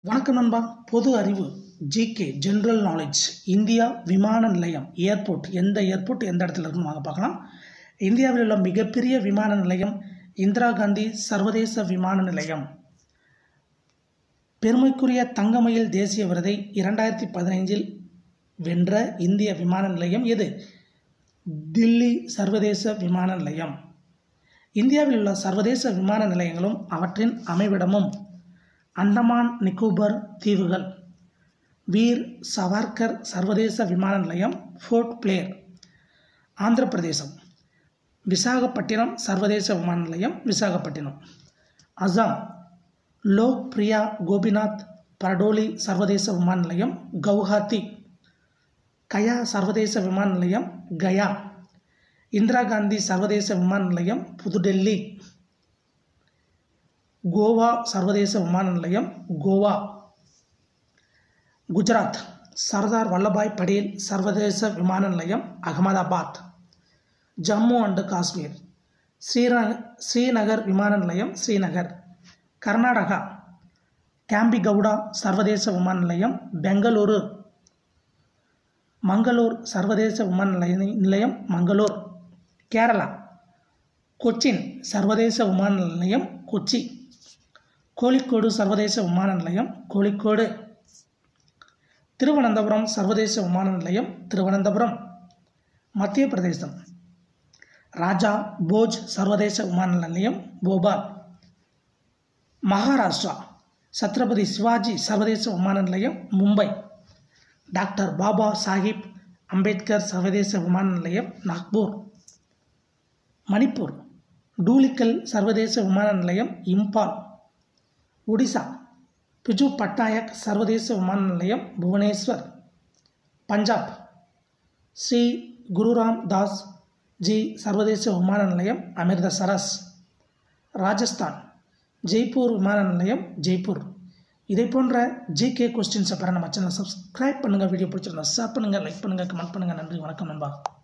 வணக்கம் நண்பா பொது அறிவு ஜிகே ஜென்ரல் நாலேஜ் இந்தியா விமான நிலையம் ஏர்போர்ட் எந்த ஏர்போர்ட் எந்த இடத்துல இருக்குன்னு வாங்க பார்க்கலாம் இந்தியாவில் உள்ள மிகப்பெரிய விமான நிலையம் இந்திரா காந்தி சர்வதேச விமான நிலையம் பெருமைக்குரிய தங்கமயில் தேசிய விருதை இரண்டாயிரத்தி பதினைஞ்சில் வென்ற இந்திய விமான நிலையம் எது தில்லி சர்வதேச விமான நிலையம் இந்தியாவில் உள்ள சர்வதேச விமான நிலையங்களும் அவற்றின் அமைவிடமும் அந்தமான் நிக்கோபர் தீவுகள் வீர் சவார்கர் சர்வதேச விமான நிலையம் ஃபோர்ட் பிளேர் ஆந்திர பிரதேசம் விசாகப்பட்டினம் சர்வதேச விமான நிலையம் விசாகப்பட்டினம் அசாம் லோக் பிரியா கோபிநாத் பரடோலி சர்வதேச விமான நிலையம் கவுஹாத்தி கயா சர்வதேச விமான நிலையம் கயா இந்திரா காந்தி சர்வதேச விமான நிலையம் புதுடெல்லி கோவா சர்வதேச விமான நிலையம் கோவா குஜராத் சர்தார் வல்லபாய் படேல் சர்வதேச விமான நிலையம் அகமதாபாத் ஜம்மு அண்டு காஷ்மீர் ஸ்ரீர ஸ்ரீநகர் விமான நிலையம் ஸ்ரீநகர் கர்நாடகா கேம்பிகவுடா சர்வதேச விமான நிலையம் பெங்களூரு மங்களூர் சர்வதேச விமான நிலைய நிலையம் மங்களூர் கேரளா கொச்சின் சர்வதேச விமான நிலையம் கொச்சி கோழிக்கோடு சர்வதேச விமான நிலையம் கோழிக்கோடு திருவனந்தபுரம் சர்வதேச விமான நிலையம் திருவனந்தபுரம் மத்திய பிரதேசம் ராஜா போஜ் சர்வதேச விமான நிலையம் போபால் மகாராஷ்டிரா சத்ரபதி சிவாஜி சர்வதேச விமான நிலையம் மும்பை டாக்டர் பாபா சாஹிப் அம்பேத்கர் சர்வதேச விமான நிலையம் நாக்பூர் மணிப்பூர் டூலிக்கல் சர்வதேச விமான நிலையம் இம்பால் ஒடிசா பிஜு பட்நாயக் சர்வதேச விமான நிலையம் புவனேஸ்வர் பஞ்சாப் ஸ்ரீ குருராம் தாஸ் ஜி சர்வதேச விமான நிலையம் அமிர்தசரஸ் ராஜஸ்தான் ஜெய்ப்பூர் விமான நிலையம் ஜெய்ப்பூர் இதை போன்ற ஜிகே கொஸ்டின்ஸை பெற நம்ம சேனல் சப்ஸ்கிரைப் பண்ணுங்கள் வீடியோ பிடிச்சிருந்தா ஷேர் பண்ணுங்கள் லைக் பண்ணுங்கள் கமெண்ட் பண்ணுங்கள் நன்றி வணக்கம் நண்பா